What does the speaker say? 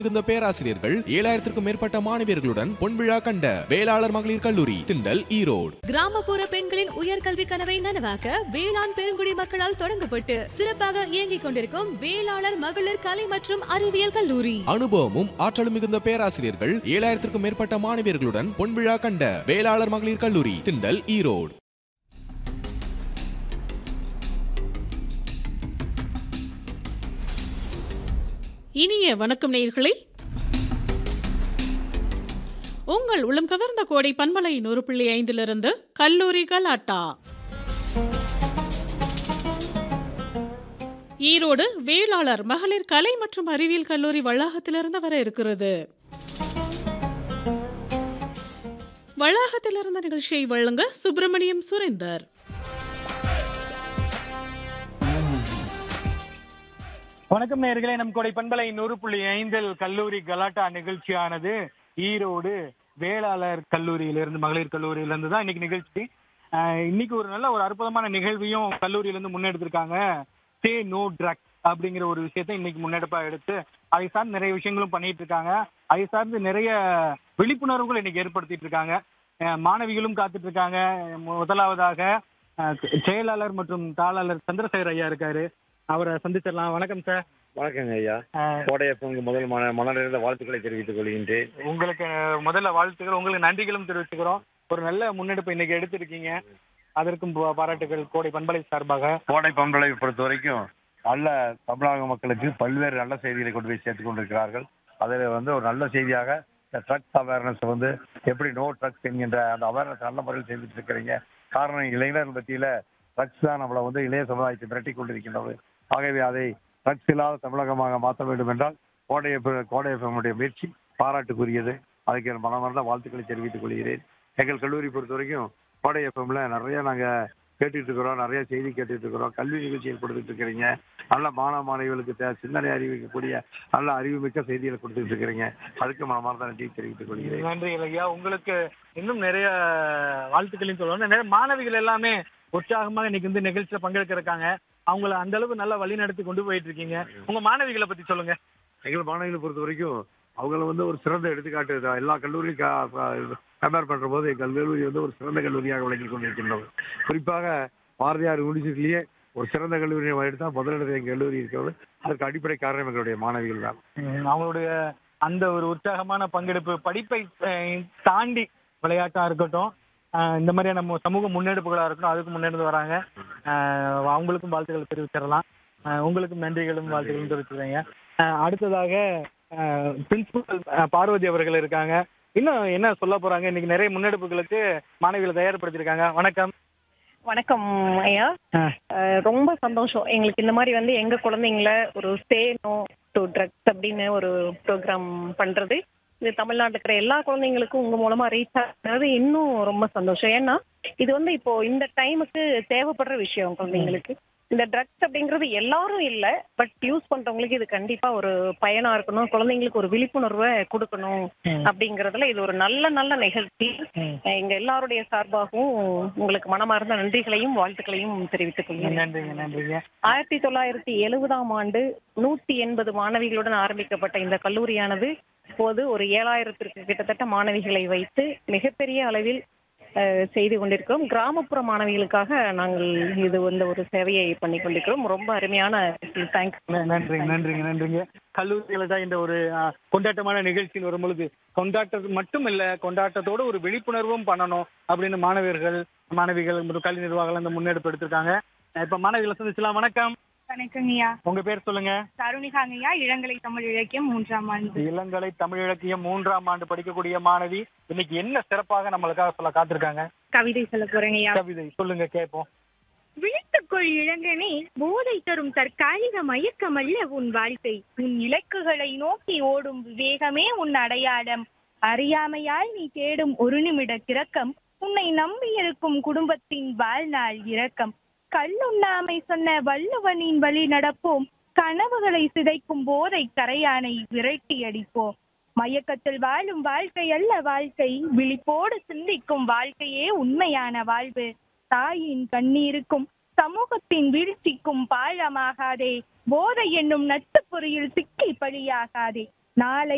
மிகுந்த பேராசிரியர்கள் ஏழாயிரத்திற்கும் மேற்பட்ட மாணவியர்களுடன் பொன்விழா கண்ட வேளாளர் மகளிர் கல்லூரி திண்டல் ஈரோடு கிராமப்புற பெண்களின் உயர்கல்வி கனவை நனவாக்க வேளாண் பெருங்குடி மக்களால் தொடங்கப்பட்டு சிறப்பாக இயங்கிக் கொண்டிருக்கும் வேளாளர் மகளிர் கலை மற்றும் அறிவியல் கல்லூரி அனுபவமும் ஆற்றலும் மிகுந்த பேராசிரியர்கள் ஏழாயிரத்திற்கும் மேற்பட்ட மாணவியர்களுடன் பொன்விழா கண்ட வேளாளர் மகளிர் கல்லூரி திண்டல் ஈரோடு இனிய வணக்கம் நேயர்களே உங்கள் உளம் கவர்ந்த கோடை பண்பலை நூறு புள்ளி ஐந்திலிருந்து கல்லூரி கலாட்டா ஈரோடு வேளாளர் மகளிர் கலை மற்றும் அறிவியல் கல்லூரி வளாகத்திலிருந்து வர இருக்கிறது வளாகத்திலிருந்த நிகழ்ச்சியை வழங்க சுப்பிரமணியம் சுரேந்தர் வணக்கம் நேயர்களே நம் கொடை பண்பலை நூறு புள்ளி ஐந்தில் கல்லூரி கலாட்டா நிகழ்ச்சியானது ஈரோடு வேளாளர் கல்லூரியிலிருந்து மகளிர் கல்லூரியிலிருந்து தான் இன்னைக்கு நிகழ்ச்சி ஆஹ் இன்னைக்கு ஒரு நல்ல ஒரு அற்புதமான நிகழ்வையும் கல்லூரியிலிருந்து முன்னெடுத்திருக்காங்க சே நோ ட்ரக் அப்படிங்கிற ஒரு விஷயத்தை இன்னைக்கு முன்னெடுப்பா எடுத்து அதை சார்ந்து நிறைய விஷயங்களும் பண்ணிட்டு இருக்காங்க அதை சார்ந்து நிறைய விழிப்புணர்வுகள் இன்னைக்கு ஏற்படுத்திட்டு இருக்காங்க ஆஹ் மாணவிகளும் காத்துட்டு இருக்காங்க முதலாவதாக ஆஹ் செயலாளர் மற்றும் தாளாளர் சந்திரசேகர் ஐயா இருக்காரு அவரை சந்திச்சிடலாம் வணக்கம் சார் வணக்கங்க ஐயா ஆஹ் கோடையப்பங்க முதல் மன மனநிறைந்த வாழ்த்துக்களை தெரிவித்துக் கொள்கின்றேன் உங்களுக்கு முதல்ல வாழ்த்துக்கள் உங்களுக்கு நன்றிகளும் தெரிவிச்சுக்கிறோம் ஒரு நல்ல முன்னெடுப்பு இன்னைக்கு எடுத்திருக்கீங்க அதற்கும் பா- பாராட்டுகள் கோடை பண்பலை சார்பாக கோடை பண்பலை பொறுத்த வரைக்கும் நல்ல தமிழக மக்களுக்கு பல்வேறு நல்ல செய்திகளை கொண்டு போய் சேர்த்துக் கொண்டிருக்கிறார்கள் அதில் வந்து ஒரு நல்ல செய்தியாக இந்த ட்ரக்ஸ் அவேர்னஸ் வந்து எப்படி நோ ட்ரக்ஸ் என்கின்ற அந்த அவேர்னஸ் நல்ல முறையில் செய்துட்டு இருக்கிறீங்க காரணம் இளைஞர்கள் மத்தியில ட்ரக்ஸ் தான் நம்மளை வந்து இளைய சமுதாயத்தை மிரட்டி கொண்டிருக்கின்றது ஆகவே அதை ட்ரக்ஸ் இல்லாத தமிழகமாக மாற்ற வேண்டும் என்றால் கோடை கோடை எஃப்எம்முடைய முயற்சி பாராட்டுக்குரியது அதுக்கு என் மனமார்ந்த வாழ்த்துக்களை தெரிவித்துக் கொள்கிறேன் எங்கள் கல்லூரி பொறுத்த வரைக்கும் கோடை எஃப்எம்ல நிறைய நாங்க கேட்டுட்டு இருக்கிறோம் நிறைய செய்தி கேட்டுட்டு இருக்கிறோம் கல்வி நிகழ்ச்சிகள் கொடுத்துட்டு இருக்கிறீங்க நல்ல மாணவ மாணவிகளுக்கு தே- சிந்தனை அறிவிக்கக்கூடிய நல்ல அறிவுமிக்க செய்திகளை கொடுத்துட்டு இருக்கிறீங்க அதுக்கு மனமார்ந்த நன்றி தெரிவித்துக் கொள்கிறேன் நன்றி ஐயா உங்களுக்கு இன்னும் நிறைய வாழ்த்துக்களையும் சொல்லணும் நிறைய மாணவிகள் எல்லாமே உற்சாகமாக இன்னைக்கு வந்து நிகழ்ச்சியில பங்கெடுக்க இருக்காங்க அவங்கள அந்த அளவுக்கு நல்லா வழி நடத்தி கொண்டு போயிட்டு இருக்கீங்க உங்க மாணவிகளை பத்தி சொல்லுங்க எங்கள் மாணவிகளை பொறுத்த வரைக்கும் அவங்கள வந்து ஒரு சிறந்த எடுத்துக்காட்டு தான். எல்லா கல்லூரியும் கம்பேர் பண்ற போது எங்கள் கல்லூரி வந்து ஒரு சிறந்த கல்லூரியாக விளங்கி கொண்டிருக்கின்றது குறிப்பாக பாரதியார் யூனிவர்சிட்டிலேயே ஒரு சிறந்த கல்லூரியை எடுத்தா முதலிடத்தில் எங்கள் கல்லூரி இருக்கிறது அதற்கு அடிப்படை காரணம் எங்களுடைய மாணவிகள் தான் ம், அவங்களுடைய அந்த ஒரு உற்சாகமான பங்கெடுப்பு படிப்பை அஹ், தாண்டி விளையாட்டா இருக்கட்டும் அஹ், இந்த மாதிரியான நம்ம சமூக முன்னெடுப்புகளா இருக்கட்டும் அதுக்கு முன்னெடுத்து வராங்க அஹ், அவங்களுக்கும் வாழ்த்துக்கள் தெரிவிச்சிடலாம் அஹ், உங்களுக்கும் நன்றிகளும் வாழ்த்துக்களும் தெரிவிச்சுக்கிறீங்க அஹ், அடுத்ததாக பிரின்சிபல் பார்வதி அவர்கள் இருக்காங்க இன்னும் என்ன சொல்ல போறாங்க இன்னைக்கு நிறைய முன்னெடுப்புகளுக்கு மாணவிகளை தயார்படுத்தியிருக்காங்க வணக்கம் வணக்கம் ஐயா அஹ், அஹ் ரொம்ப சந்தோஷம் எங்களுக்கு இந்த மாதிரி வந்து எங்க குழந்தைங்கள ஒரு சே நோ டு ட்ரக்ஸ் அப்படின்னு ஒரு ப்ரோக்ராம் பண்றது இது தமிழ்நாட்டில் இருக்கிற எல்லா குழந்தைங்களுக்கும் உங்க மூலமா ரீச் ஆகிறது இன்னும் ரொம்ப சந்தோஷம் ஏன்னா இது வந்து இப்போ இந்த டைமுக்கு தேவைப்படுற விஷயம் குழந்தைங்களுக்கு இந்த ட்ரக்ஸ் அப்படிங்கிறது எல்லாரும் இல்ல பட் யூஸ் பண்றவங்களுக்கு இது கண்டிப்பா ஒரு பயனா இருக்கணும் குழந்தைங்களுக்கு ஒரு விழிப்புணர்வை கொடுக்கணும் அப்படிங்கறதுல இது ஒரு நல்ல நல்ல நிகழ்ச்சி எங்க எல்லாருடைய சார்பாகவும் உங்களுக்கு மனமார்ந்த நன்றிகளையும் வாழ்த்துக்களையும் தெரிவித்துக் கொள்கிறேன் நன்றிங்க நன்றிங்க ஆயிரத்தி தொள்ளாயிரத்தி எழுபதாம் ஆண்டு நூத்தி எண்பது மாணவிகளுடன் ஆரம்பிக்கப்பட்ட இந்த கல்லூரியானது இப்போது ஒரு ஏழாயிரத்திற்கு கிட்டத்தட்ட மாணவிகளை வைத்து மிகப்பெரிய அளவில் அஹ், செய்து கொண்டிருக்கிறோம் கிராமப்புற மாணவிகளுக்காக நாங்கள் இது வந்து ஒரு சேவையை பண்ணி கொண்டிருக்கிறோம் ரொம்ப அருமையான தேங்க்ஸ் ந- நன்றிங்க நன்றிங்க நன்றிங்க கல்லூரிகளை தான் இந்த ஒரு ஆ, கொண்டாட்டமான நிகழ்ச்சியில் வரும் பொழுது கொண்டாட்டம் மட்டும் இல்ல கொண்டாட்டத்தோட ஒரு விழிப்புணர்வும் பண்ணணும் அப்படின்னு மாணவர்கள் மாணவிகள் மற்றும் கல்வி நிர்வாகம் இந்த முன்னெடுப்பு எடுத்திருக்காங்க இப்ப மாணவிகளை சந்திச்சலாம் வணக்கம் வணக்கங்கய்யா உங்க பேர் சொல்லுங்க தருணிகாங்கய்யா இளங்கலை தமிழ் இலக்கியம் மூன்றாம் ஆண்டு இளங்கலை தமிழ் இலக்கியம் மூன்றாம் ஆண்டு படிக்கக்கூடிய மாணவி இன்னைக்கு என்ன சிறப்பாக நம்மளுக்காக சொல்ல காத்திருக்காங்க கவிதை சொல்ல போறேங்கய்யா கவிதை சொல்லுங்க கேட்போம் விழித்துக்கொள் இளங்கனே போதை தரும் தற்காலிக மயக்கமல்ல உன் வாழ்க்கை உன் இலக்குகளை நோக்கி ஓடும் விவேகமே உன் அடையாளம் அறியாமையால் நீ தேடும் ஒரு நிமிட கிறக்கம் உன்னை நம்பியிருக்கும் குடும்பத்தின் வாழ்நாள் இரக்கம் கல்லுண்ணாமை சொன்ன வள்ளுவனின் வழி நடப்போம் கனவுகளை சிதைக்கும் போதை கரையானை விரட்டி அடிப்போம் மயக்கத்தில் வாழும் வாழ்க்கை அல்ல வாழ்க்கை விழிப்போடு சிந்திக்கும் வாழ்க்கையே உண்மையான வாழ்வு தாயின் கண்ணீருக்கும் சமூகத்தின் வீழ்ச்சிக்கும் பாழமாகாதே போதை என்னும் நட்டுப்பொறியில் சிக்கி பழியாகாதே நாளை